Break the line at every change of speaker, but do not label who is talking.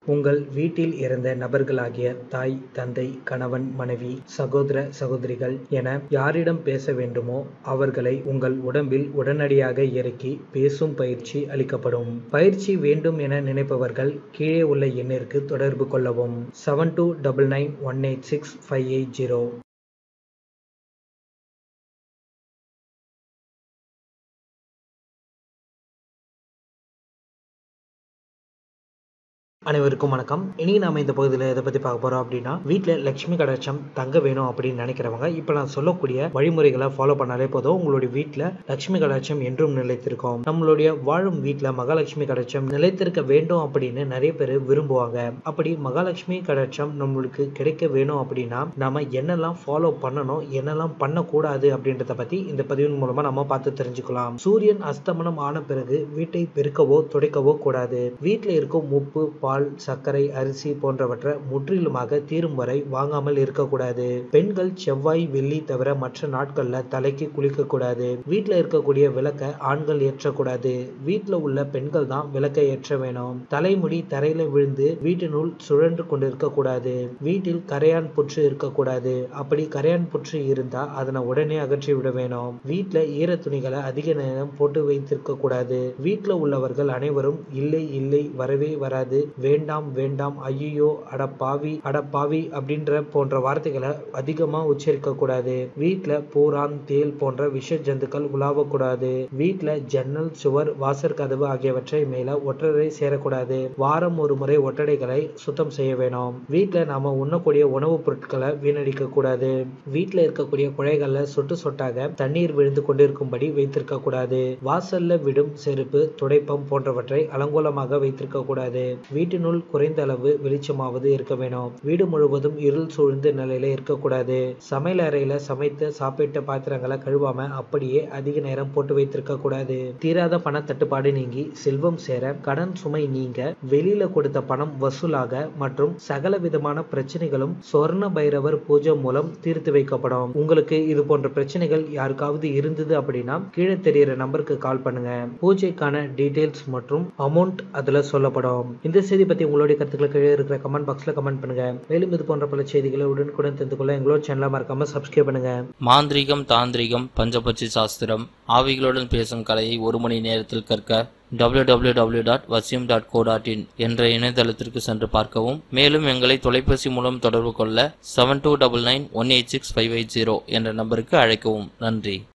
உங்கள் வீட்டில் இறந்த நபர்களாகிய தாய் தந்தை கணவன் மனைவி சகோதர சகோதரிகள் என யாரிடம் பேச வேண்டுமோ அவர்களை உங்கள் உடம்பில் உடனடியாக இறக்கி பேசும் பயிற்சி அளிக்கப்படும் பயிற்சி வேண்டும் என நினைப்பவர்கள் கீழே உள்ள எண்ணிற்கு தொடர்பு கொள்ளவும் seven two double nine one eight six five eight zero அனைவருக்கும் வணக்கம் இன்னைக்கு நாம இந்த பகுதியில் எதை பத்தி பார்க்க போறோம் அப்படின்னா வீட்டில் லட்சுமி கடாட்சம் தங்க வேணும் அப்படின்னு நினைக்கிறவங்க இப்போ நான் சொல்லக்கூடிய வழிமுறைகளை ஃபாலோ பண்ணாலே போதும் உங்களுடைய வீட்டில் லட்சுமி கடாட்சம் என்றும் நிலைத்திருக்கும் நம்மளுடைய வாழும் வீட்டில் மகாலட்சுமி கடாட்சம் நிலைத்திருக்க வேண்டும் அப்படின்னு நிறைய பேர் விரும்புவாங்க அப்படி மகாலட்சுமி கடாட்சம் நம்மளுக்கு கிடைக்க வேணும் அப்படின்னா நாம என்னெல்லாம் ஃபாலோ பண்ணணும் என்னெல்லாம் பண்ணக்கூடாது அப்படின்றத பத்தி இந்த பதிவின் மூலமா நம்ம பார்த்து தெரிஞ்சுக்கலாம் சூரியன் அஸ்தமனம் ஆன பிறகு வீட்டை பெருக்கவோ துடைக்கவோ கூடாது வீட்டில் இருக்கும் உப்பு பால் சர்க்கரை அரிசி போன்றவற்றை முற்றிலுமாக தீரும் வரை வாங்காமல் இருக்கக்கூடாது பெண்கள் செவ்வாய் வெள்ளி தவிர மற்ற நாட்கள்ல தலைக்கு குளிக்க கூடாது வீட்டுல இருக்கக்கூடிய விளக்க ஆண்கள் ஏற்றக்கூடாது வீட்டுல உள்ள பெண்கள் தான் விளக்கை ஏற்ற வேணும் தலைமுடி தரையில விழுந்து வீட்டினுள் சுழன்று கொண்டு இருக்கக்கூடாது வீட்டில் கரையான் புற்று இருக்கக்கூடாது அப்படி கரையான் புற்று இருந்தா அதனை உடனே அகற்றி விட வேணும் வீட்டுல ஈர துணிகளை அதிக நேரம் போட்டு வைத்திருக்க கூடாது வீட்டுல உள்ளவர்கள் அனைவரும் இல்லை இல்லை வரவே வராது வேண்டாம் வேண்டாம் ஐயோ அட பாவி அட பாவி அப்படின்ற போன்ற வார்த்தைகளை அதிகமா உச்சரிக்க கூடாது வீட்டுல பூரான் தேல் போன்ற விஷ ஜந்துக்கள் உலாவக்கூடாது வீட்டுல ஜன்னல் சுவர் வாசற் கதவு ஆகியவற்றை மேல ஒற்றரை சேரக்கூடாது வாரம் ஒரு முறை ஒட்டடைகளை சுத்தம் செய்ய வேணும் வீட்டுல நாம உண்ணக்கூடிய உணவுப் பொருட்களை வீணடிக்க கூடாது வீட்டுல இருக்கக்கூடிய குழைகள்ல சொட்டு சொட்டாக தண்ணீர் விழுந்து கொண்டிருக்கும்படி வைத்திருக்க கூடாது வாசல்ல விடும் செருப்பு துடைப்பம் போன்றவற்றை அலங்கோலமாக வைத்திருக்க கூடாது வீட்டினுள் குறைந்த அளவு வெளிச்சமாவது இருக்க வேணும் வீடு முழுவதும் இருள் சூழ்ந்த நிலையில இருக்கக்கூடாது சமையல் அறையில சமைத்து சாப்பிட்ட பாத்திரங்களை கழுவாம அப்படியே அதிக நேரம் போட்டு வைத்திருக்க கூடாது தீராத பண தட்டுப்பாடு நீங்கி செல்வம் சேர கடன் சுமை நீங்க வெளியில கொடுத்த பணம் வசூலாக மற்றும் சகல விதமான பிரச்சனைகளும் சொர்ண பைரவர் பூஜை மூலம் தீர்த்து வைக்கப்படும் உங்களுக்கு இது போன்ற பிரச்சனைகள் யாருக்காவது இருந்தது அப்படின்னா கீழே தெரியிற நம்பருக்கு கால் பண்ணுங்க பூஜைக்கான டீடைல்ஸ் மற்றும் அமௌண்ட் அதுல சொல்லப்படும் இந்த செய்தி பத்தி உங்களுடைய கருத்துக்களை கீழே இருக்கிற கமெண்ட் பாக்ஸ்ல கமெண்ட் பண்ணுங்க மேலும் இது போன்ற பல செய்திகளை உடனுக்குடன் தெரிந்து கொள்ள எங்களோட சேனலை மறக்காம சப்ஸ்கிரைப் பண்ணுங்க
மாந்திரிகம் தாந்திரிகம் பஞ்சபட்சி சாஸ்திரம் ஆவிகளுடன் பேசும் கலையை ஒரு மணி நேரத்தில் கற்க www.vasyum.co.in டாட் வசியம் டாட் கோ டாட் இன் என்ற இணையதளத்திற்கு சென்று பார்க்கவும் மேலும் எங்களை தொலைபேசி மூலம் தொடர்பு கொள்ள seven two double nine one eight six five eight zero என்ற நம்பருக்கு அழைக்கவும் நன்றி